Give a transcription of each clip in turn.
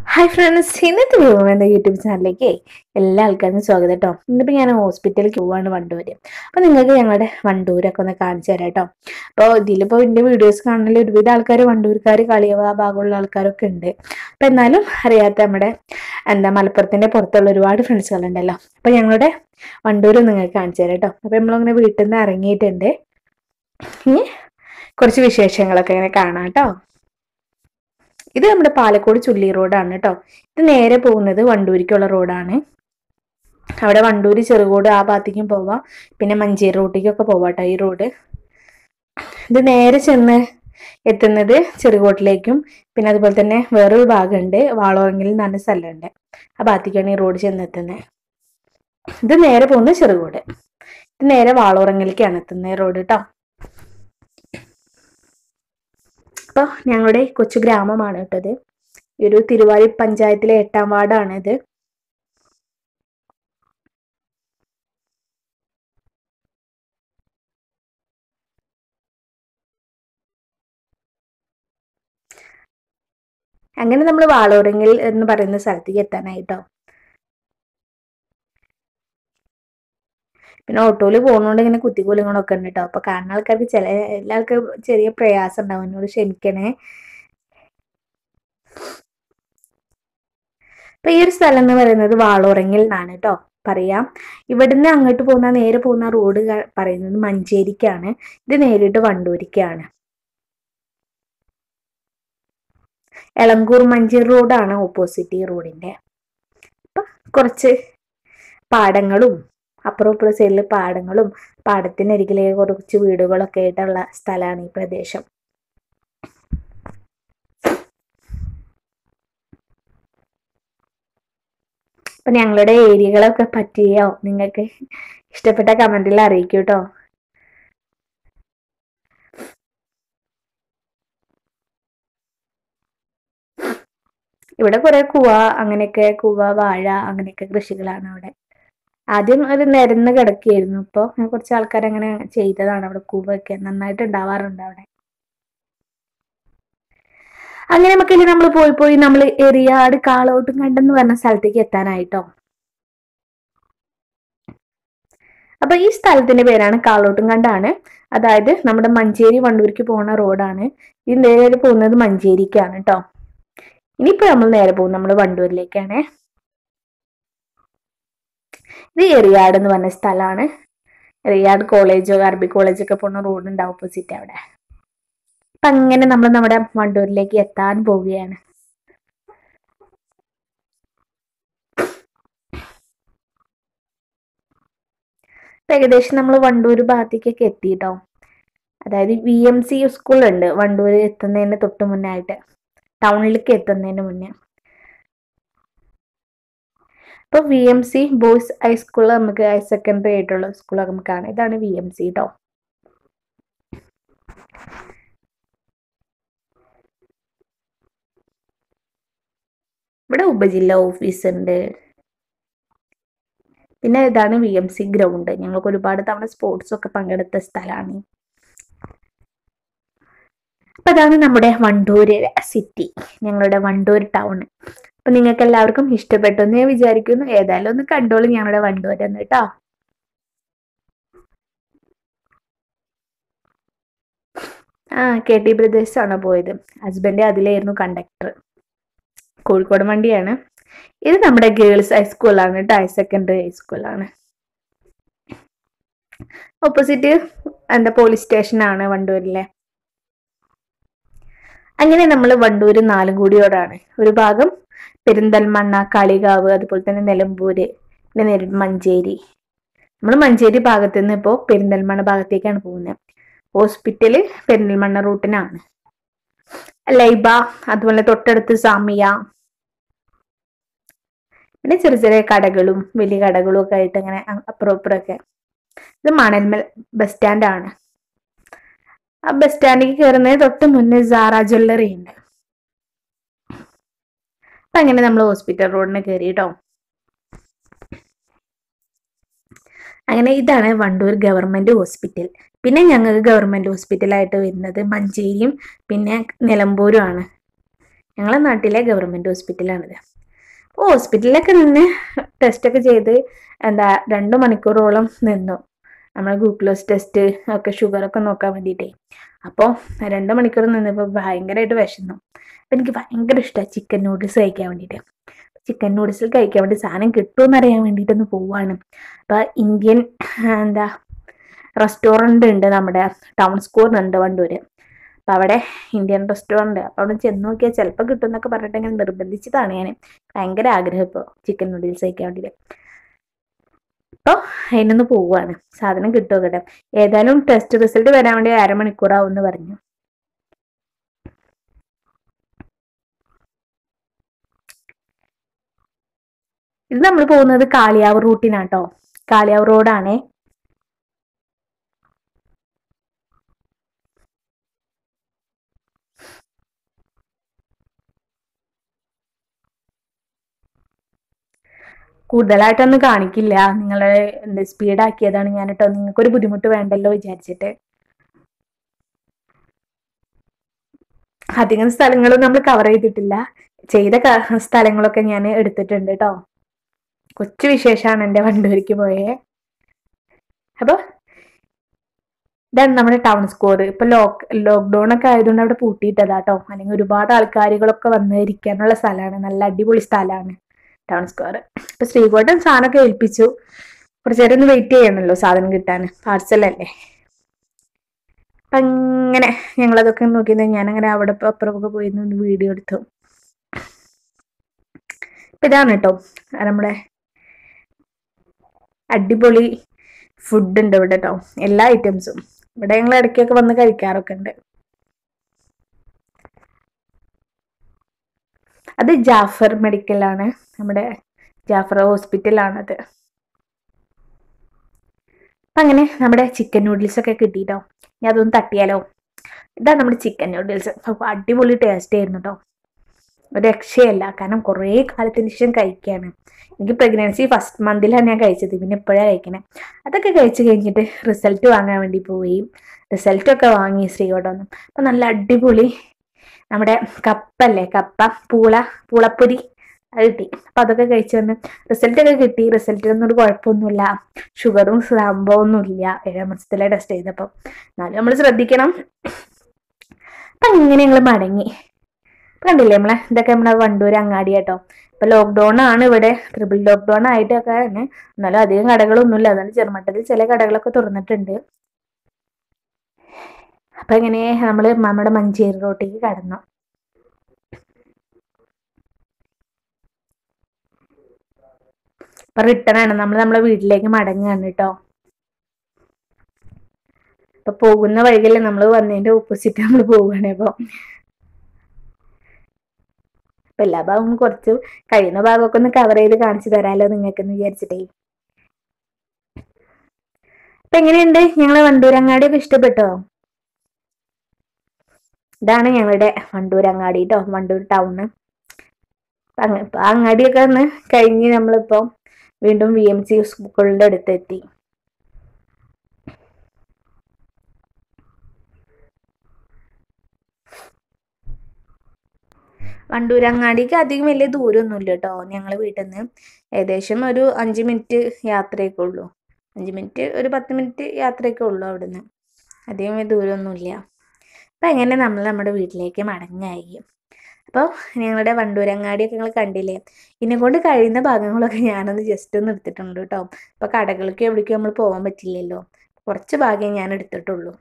hi friends ഇന്നത്തെ view എന്ന YouTube ചാനലിലേക്ക് എല്ലാ ആൾക്കാർക്കും സ്വാഗതം കേട്ടോ ഇന്നിപ്പോൾ ഞാൻ ഹോസ്പിറ്റലിലേക്ക് പോവാണ് വണ്ടൂര് അപ്പോൾ നിങ്ങൾക്ക് ഞങ്ങളുടെ വണ്ടൂരൊക്കെ ഒന്ന് കാണിച്ചു തരാം കേട്ടോ അപ്പോൾ ഇതിലിപ്പോൾ എൻ്റെ വീഡിയോസ് കാണാൻ ഒരുവിധ ആൾക്കാർ വണ്ടൂർക്കാർ കളിയവ ഭാഗമുള്ള ആൾക്കാരൊക്കെ ഉണ്ട് അപ്പോൾ എന്നാലും അറിയാത്ത നമ്മുടെ എന്താ മലപ്പുറത്തിൻ്റെ പുറത്തുള്ള ഒരുപാട് ഫ്രണ്ട്സുകളുണ്ടല്ലോ അപ്പോൾ ഞങ്ങളുടെ വണ്ടൂർ നിങ്ങൾക്ക് കാണിച്ചു തരാം കേട്ടോ അപ്പോൾ നമ്മളിങ്ങനെ വീട്ടിൽ നിന്ന് ഇറങ്ങിയിട്ടുണ്ട് ഇനി കുറച്ച് വിശേഷങ്ങളൊക്കെ ഇങ്ങനെ കാണാം കേട്ടോ ഇത് നമ്മുടെ പാലക്കോട് ചുള്ളി റോഡാണ് കേട്ടോ ഇത് നേരെ പോകുന്നത് വണ്ടൂരിക്കുള്ള റോഡാണ് അവിടെ വണ്ടൂര് ചെറുകോട് ആ ഭാഗത്തേക്കും പോവാം പിന്നെ മഞ്ചേരി റൂട്ടിലേക്കൊക്കെ പോവാം കേട്ടോ ഈ റോഡ് ഇത് നേരെ ചെന്ന് എത്തുന്നത് ചെറുകോട്ടിലേക്കും പിന്നെ അതുപോലെ തന്നെ വേറൊരു ഭാഗമുണ്ട് വാളോറങ്ങിൽ എന്ന് പറഞ്ഞ സ്ഥലമുണ്ട് ആ ഭാഗത്തേക്കാണ് ഈ റോഡ് ചെന്നെത്തുന്നത് ഇത് നേരെ പോകുന്നത് ചെറുകോട് ഇത് നേരെ വാളോറങ്ങിലേക്കാണ് എത്തുന്നത് റോഡ് കേട്ടോ അപ്പോൾ ഞങ്ങളുടെ കൊച്ചു ഗ്രാമമാണ് കേട്ടത് ഈ ഒരു തിരുവാലി പഞ്ചായത്തിലെ എട്ടാം വാർഡാണ് ഇത് അങ്ങനെ നമ്മൾ വാളൂറങ്ങിൽ എന്ന് പറയുന്ന സ്ഥലത്തേക്ക് എത്താനായിട്ടോ പിന്നെ ഓട്ടോയിൽ പോകുന്നതുകൊണ്ട് ഇങ്ങനെ കുത്തിക്കൂലങ്ങളൊക്കെ ഉണ്ട് കേട്ടോ അപ്പൊ കാണുന്ന ആൾക്കാർക്ക് ചില എല്ലാ ആൾക്കാർക്കും ചെറിയ പ്രയാസം ഉണ്ടാവും എന്നോട് ക്ഷമിക്കണേ അപ്പൊ ഈ ഒരു സ്ഥലം എന്ന് പറയുന്നത് വാളോറങ്ങിൽ എന്നാണ് കേട്ടോ പറയാം ഇവിടുന്ന് അങ്ങോട്ട് പോകുന്ന നേരെ പോകുന്ന റോഡ് പറയുന്നത് മഞ്ചേരിക്കാണ് ഇത് നേരിട്ട് വണ്ടൂരിക്കാണ് എളങ്കൂർ മഞ്ചേരി റോഡാണ് ഓപ്പോസിറ്റ് ഈ റോഡിന്റെ അപ്പൊ കുറച്ച് പാടങ്ങളും അപ്പുറം ഇപ്പുറം സൈഡിൽ പാടങ്ങളും പാടത്തിനരികിലെ കുറച്ച് വീടുകളൊക്കെ ആയിട്ടുള്ള സ്ഥലമാണ് ഈ പ്രദേശം അപ്പൊ ഞങ്ങളുടെ ഏരിയകളൊക്കെ പറ്റിയോ നിങ്ങൾക്ക് ഇഷ്ടപ്പെട്ട കമന്റിൽ അറിയിക്കൂ കേട്ടോ ഇവിടെ കുറെ കുവ അങ്ങനെയൊക്കെ കുവ വാഴ അങ്ങനെയൊക്കെ കൃഷികളാണ് അവിടെ ആദ്യം ഒരു നിരന്ന് കിടക്കുകയായിരുന്നു ഇപ്പോൾ കുറച്ച് ആൾക്കാർ അങ്ങനെ ചെയ്തതാണ് അവിടെ കൂവൊക്കെ നന്നായിട്ട് ഉണ്ടാവാറുണ്ട് അവിടെ അങ്ങനെ നമുക്കില്ലേ നമ്മൾ പോയി പോയി നമ്മൾ എറിയാട് കാളോട്ടും കണ്ടെന്ന് പറഞ്ഞ സ്ഥലത്തേക്ക് എത്താനായിട്ടോ അപ്പൊ ഈ സ്ഥലത്തിന്റെ പേരാണ് കാളോട്ടും കണ്ടാണ് അതായത് നമ്മുടെ മഞ്ചേരി വണ്ടൂരിക്ക് പോകുന്ന റോഡാണ് ഇത് നേരെ പോകുന്നത് മഞ്ചേരിക്കാണ് കേട്ടോ ഇനിയിപ്പോ നമ്മൾ നേരെ പോകും നമ്മൾ വണ്ടൂരിലേക്കാണ് ഇത് എറിയാട് എന്ന് പറഞ്ഞ സ്ഥലമാണ് എറിയാട് കോളേജോ അറബി കോളേജ് ഒക്കെ പോകുന്ന റോഡ് ഉണ്ട് ഓപ്പോസിറ്റ് അവിടെ അപ്പൊ അങ്ങനെ നമ്മൾ നമ്മുടെ വണ്ടൂരിലേക്ക് എത്താൻ പോവുകയാണ് ഏകദേശം നമ്മൾ വണ്ടൂർ ഭാഗത്തേക്കൊക്കെ എത്തിയിട്ടോ അതായത് വി എം സി സ്കൂളുണ്ട് വണ്ടൂർ എത്തുന്നതിന് തൊട്ട് മുന്നേ ആയിട്ട് ടൗണിലേക്ക് എത്തുന്നതിന് മുന്നേ ഇപ്പോൾ V M C boys high school നമുക്ക് ഹയർ സെക്കൻഡറി ആയിട്ടുള്ള സ്കൂൾ നമുക്കാണ് ഇതാണ് വി എം സി കേട്ടോ ഇവിടെ ഉപജില്ല ഓഫീസ് ഉണ്ട് പിന്നെ ഇതാണ് വി എം സി ഗ്രൗണ്ട് ഞങ്ങൾക്ക് ഒരുപാട് തവണ സ്പോർട്സ് ഒക്കെ പങ്കെടുത്ത സ്ഥലമാണ് അപ്പൊ അതാണ് നമ്മുടെ വണ്ടൂര് സിറ്റി ഞങ്ങളുടെ വണ്ടൂർ ടൗൺ അപ്പൊ നിങ്ങൾക്ക് എല്ലാവർക്കും ഇഷ്ടപ്പെട്ടു എന്ന് ഞാൻ വിചാരിക്കുന്നു ഏതായാലും ഒന്ന് കണ്ടോളൂ ഞങ്ങളുടെ വണ്ടൂർ എന്ന് കേട്ടോ ആ കെ ടി ബ്രദേഴ്സാണ് പോയത് ഹസ്ബൻഡ് അതിലായിരുന്നു കണ്ടക്ടർ കോഴിക്കോട് വണ്ടിയാണ് ഇത് നമ്മുടെ ഗേൾസ് ഹൈസ്കൂളാണ് കേട്ടോ ഹയർ സെക്കൻഡറി ഹൈസ്കൂളാണ് ഓപ്പോസിറ്റ് എന്താ പോലീസ് സ്റ്റേഷനാണ് വണ്ടൂരിലെ അങ്ങനെ നമ്മൾ വണ്ടൂർ നാലും കൂടിയോടാണ് ഒരു ഭാഗം പെരിന്തൽമണ്ണ കാളികാവ് അതുപോലെ തന്നെ നിലമ്പൂര് പിന്നെ നേരിട്ട് മഞ്ചേരി നമ്മൾ മഞ്ചേരി ഭാഗത്ത് നിന്ന് ഇപ്പോൾ പെരിന്തൽമണ്ണ ഭാഗത്തേക്കാണ് പോകുന്നത് ഹോസ്പിറ്റല് പെരിന്തൽമണ്ണ റൂട്ടിനാണ് ലൈബ അതുപോലെ തൊട്ടടുത്ത് സാമിയ പിന്നെ ചെറിയ ചെറിയ കടകളും വലിയ കടകളും ഒക്കെ ആയിട്ട് അങ്ങനെ അപ്പുറം ഇപ്പുറമൊക്കെ ഇത് മണൽമൽ ബസ് സ്റ്റാൻഡാണ് ആ ബസ് സ്റ്റാൻഡിലേക്ക് കയറുന്നതിന് തൊട്ട് മുന്നേ സാറ ജ്വല്ലറി ഉണ്ട് അപ്പൊ അങ്ങനെ നമ്മൾ ഹോസ്പിറ്റൽ റോഡിന് കയറി കേട്ടോ അങ്ങനെ ഇതാണ് വണ്ടൂർ ഗവൺമെന്റ് ഹോസ്പിറ്റൽ പിന്നെ ഞങ്ങൾക്ക് ഗവൺമെന്റ് ഹോസ്പിറ്റലായിട്ട് വരുന്നത് മഞ്ചേരിയും പിന്നെ നിലമ്പൂരും ആണ് ഞങ്ങളെ നാട്ടിലെ ഗവൺമെൻറ് ഹോസ്പിറ്റലാണിത് അപ്പോൾ ഹോസ്പിറ്റലിലൊക്കെ നിന്ന് ടെസ്റ്റൊക്കെ ചെയ്ത് എന്താ രണ്ട് മണിക്കൂറോളം നിന്നു നമ്മൾ ഗ്ലൂക്കോസ് ടെസ്റ്റ് ഒക്കെ ഷുഗറൊക്കെ നോക്കാൻ വേണ്ടിയിട്ടേ അപ്പോൾ രണ്ട് മണിക്കൂർ നിന്നപ്പോൾ ഭയങ്കരമായിട്ട് വിശന്നു അപ്പം എനിക്ക് ഭയങ്കര ഇഷ്ടമാണ് ചിക്കൻ നൂഡിൽസ് കഴിക്കാൻ വേണ്ടിയിട്ട് ചിക്കൻ നൂഡിൽസ് കഴിക്കാൻ വേണ്ടി സാധനം കിട്ടുമെന്ന് അറിയാൻ വേണ്ടിയിട്ടൊന്ന് പോവാണ് അപ്പോൾ ഇന്ത്യൻ എന്താ റെസ്റ്റോറൻ്റ് ഉണ്ട് നമ്മുടെ ടൗൺ സ്ക്വയറിനുണ്ട് വണ്ടൂര് അപ്പോൾ അവിടെ ഇന്ത്യൻ റെസ്റ്റോറൻറ്റ് അപ്പോൾ അവിടെ ചെന്ന് നോക്കിയാൽ ചിലപ്പോൾ കിട്ടും എന്നൊക്കെ പറഞ്ഞിട്ട് ഇങ്ങനെ നിർബന്ധിച്ചതാണ് ഞാൻ ഭയങ്കര ആഗ്രഹം ഇപ്പോൾ ചിക്കൻ നൂഡിൽസ് കഴിക്കാൻ വേണ്ടിയിട്ട് അപ്പോൾ അതിനൊന്ന് പോവുകയാണ് സാധനം കിട്ടുമോ കേട്ടോ ഏതായാലും ടെസ്റ്റ് റിസൾട്ട് വരാൻ വേണ്ടി അരമണിക്കൂറാവും എന്ന് പറഞ്ഞു ഇത് നമ്മൾ പോകുന്നത് കാളിയാവ് റൂട്ടിനാട്ടോ കാളിയാവ് റോഡാണേ കൂടുതലായിട്ടൊന്നും കാണിക്കില്ല നിങ്ങൾ എന്താ സ്പീഡാക്കിയതാണ് ഞാൻ കേട്ടോ നിങ്ങൾക്കൊരു ബുദ്ധിമുട്ട് വേണ്ടല്ലോ വിചാരിച്ചിട്ട് അധികം സ്ഥലങ്ങളും നമ്മൾ കവർ ചെയ്തിട്ടില്ല ചെയ്ത ക- സ്ഥലങ്ങളൊക്കെ ഞാൻ എടുത്തിട്ടുണ്ട് കേട്ടോ കൊച്ചു വിശേഷമാണ് എൻ്റെ വണ്ടൂരിക്ക് പോയേ അപ്പോൾ ഇതാണ് നമ്മുടെ ടൗൺ സ്കോർ ഇപ്പൊ ലോക്ക് ലോക്ക്ഡൌൺ ഒക്കെ ആയതുകൊണ്ട് അവിടെ പൂട്ടിയിട്ടതാ കേട്ടോ അല്ലെങ്കിൽ ഒരുപാട് ആൾക്കാരുകളൊക്കെ വന്ന് ഇരിക്കാനുള്ള സ്ഥലമാണ് നല്ല അടിപൊളി സ്ഥലമാണ് ടൗൺ സ്ക്വയർ ഇപ്പൊ ശ്രീകോട്ടൻ സാധനമൊക്കെ ഏൽപ്പിച്ചു കുറച്ചു നേരം ഒന്ന് വെയിറ്റ് ചെയ്യണമല്ലോ സാധനം കിട്ടാൻ പാർസലല്ലേ അപ്പൊ അങ്ങനെ ഞങ്ങളതൊക്കെ നോക്കിയത് ഞാനങ്ങനെ അവിടെ ഇപ്പൊ അപ്പുറമൊക്കെ പോയി ഒന്ന് വീഡിയോ എടുത്തു ഇപ്പൊ ഇതാണ് കേട്ടോ നമ്മുടെ അടിപൊളി ഫുഡ് ഉണ്ട് ഇവിടെ കേട്ടോ എല്ലാ ഐറ്റംസും ഇവിടെ ഞങ്ങൾ ഇടയ്ക്കൊക്കെ വന്ന് കഴിക്കാറൊക്കെ ഉണ്ട് അത് ജാഫർ മെഡിക്കലാണ് നമ്മുടെ ജാഫർ ഹോസ്പിറ്റലാണത് അപ്പം അങ്ങനെ നമ്മുടെ ചിക്കൻ നൂഡിൽസ് ഒക്കെ കിട്ടിയിട്ടോ ഞാൻ അതൊന്ന് തട്ടിയാലോ ഇതാണ് നമ്മുടെ ചിക്കൻ നൂഡിൽസ് അടിപൊളി ടേസ്റ്റ് ആയിരുന്നു കേട്ടോ ഒരു രക്ഷയല്ല കാരണം കുറേ കാലത്തിന് ശേഷം കഴിക്കുകയാണ് എനിക്ക് പ്രഗ്നൻസി ഫസ്റ്റ് മന്തിലാണ് ഞാൻ കഴിച്ചത് പിന്നെ ഇപ്പോഴാണ് കഴിക്കണേ അതൊക്കെ കഴിച്ച് കഴിഞ്ഞിട്ട് റിസൾട്ട് വാങ്ങാൻ വേണ്ടി പോയി റിസൾട്ടൊക്കെ വാങ്ങി ശ്രീകോട്ടൊന്നും അപ്പം നല്ല അടിപൊളി നമ്മുടെ കപ്പല്ലേ കപ്പ പൂള പൂളപ്പൊരി അത് കിട്ടി അപ്പം അതൊക്കെ കഴിച്ച് വന്ന് റിസൾട്ടൊക്കെ കിട്ടി റിസൾട്ടിനൊന്നും ഒരു കുഴപ്പമൊന്നുമില്ല ഷുഗറും സംഭവമൊന്നുമില്ല ഏഴാം മാസത്തിലെ ടെസ്റ്റ് ചെയ്തപ്പോൾ എന്നാലും നമ്മൾ ശ്രദ്ധിക്കണം അപ്പം ഇങ്ങനെ ഞങ്ങൾ മടങ്ങി ഇപ്പം കണ്ടില്ലേ നമ്മളെ ഇതൊക്കെ നമ്മുടെ വണ്ടൂർ അങ്ങാടി കേട്ടോ ഇപ്പൊ ലോക്ക്ഡൌൺ ആണ് ഇവിടെ ട്രിപ്പിൾ ലോക്ക്ഡൌൺ ആയിട്ടൊക്കെ തന്നെ എന്നാലും അധികം കടകളൊന്നുമില്ല എന്നാലും ചെറുമട്ടത്തിൽ ചില കടകളൊക്കെ തുറന്നിട്ടുണ്ട് അപ്പൊ ഇങ്ങനെ നമ്മള് നമ്മുടെ മഞ്ചേരി റോട്ടിലേക്ക് കടന്നു അപ്പൊ റിട്ടേൺ ആണ് നമ്മൾ നമ്മളെ വീട്ടിലേക്ക് മടങ്ങുകയാണ് കേട്ടോ അപ്പൊ പോകുന്ന വഴികളിൽ നമ്മൾ വന്നതിന്റെ ഓപ്പോസിറ്റ് നമ്മൾ പോവുകയാണ് അപ്പൊ അപ്പൊ എല്ലാ ഭാഗവും കുറച്ച് കഴിയുന്ന ഭാഗമൊക്കെ ഒന്ന് കവർ ചെയ്ത് കാണിച്ചു തരാലോ നിങ്ങൾക്കെന്ന് വിചാരിച്ചിട്ടേ അപ്പൊ എങ്ങനെയുണ്ട് ഞങ്ങളെ വണ്ടൂരങ്ങാടിയൊക്കെ ഇഷ്ടപ്പെട്ടോ ഇതാണ് ഞങ്ങളുടെ വണ്ടൂരങ്ങാടി കേട്ടോ വണ്ടൂർ ടൗണ് ആ അങ്ങാടിയൊക്കെ ഒന്ന് കഴിഞ്ഞ് നമ്മളിപ്പോ വീണ്ടും വി എം സി സ്കൂളിന്റെ അടുത്തെത്തി വണ്ടൂരങ്ങാടിക്ക് അധികം വലിയ ദൂരമൊന്നുമില്ല കേട്ടോ ഞങ്ങൾ വീട്ടിൽ നിന്ന് ഏകദേശം ഒരു അഞ്ച് മിനിറ്റ് യാത്രയൊക്കെ ഉള്ളൂ അഞ്ച് മിനിറ്റ് ഒരു പത്ത് മിനിറ്റ് യാത്രയൊക്കെ ഉള്ളൂ അവിടുന്ന് അധികം വലിയ ദൂരമൊന്നുമില്ല അപ്പം അങ്ങനെ നമ്മൾ നമ്മുടെ വീട്ടിലേക്ക് മടങ്ങായി അപ്പോൾ ഞങ്ങളുടെ വണ്ടൂരങ്ങാടിയൊക്കെ നിങ്ങൾ കണ്ടില്ലേ ഇതിനെ കൊണ്ട് കഴിയുന്ന ഭാഗങ്ങളൊക്കെ ഞാനൊന്ന് ജസ്റ്റ് ഒന്ന് എടുത്തിട്ടുണ്ട് കേട്ടോ അപ്പോൾ കടകൾക്ക് എവിടേക്കും നമ്മൾ പോകാൻ പറ്റില്ലല്ലോ കുറച്ച് ഭാഗമേ ഞാൻ എടുത്തിട്ടുള്ളൂ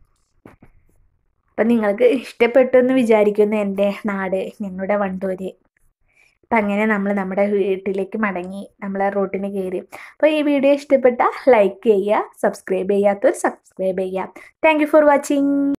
അപ്പം നിങ്ങൾക്ക് ഇഷ്ടപ്പെട്ടു എന്ന് വിചാരിക്കുന്നു എൻ്റെ നാട് ഞങ്ങളുടെ വണ്ടൂര് അപ്പം അങ്ങനെ നമ്മൾ നമ്മുടെ വീട്ടിലേക്ക് മടങ്ങി നമ്മളെ റൂട്ടിന് കയറി അപ്പോൾ ഈ വീഡിയോ ഇഷ്ടപ്പെട്ട ലൈക്ക് ചെയ്യുക സബ്സ്ക്രൈബ് ചെയ്യാത്തവർ സബ്സ്ക്രൈബ് ചെയ്യുക താങ്ക് യു ഫോർ വാച്ചിങ്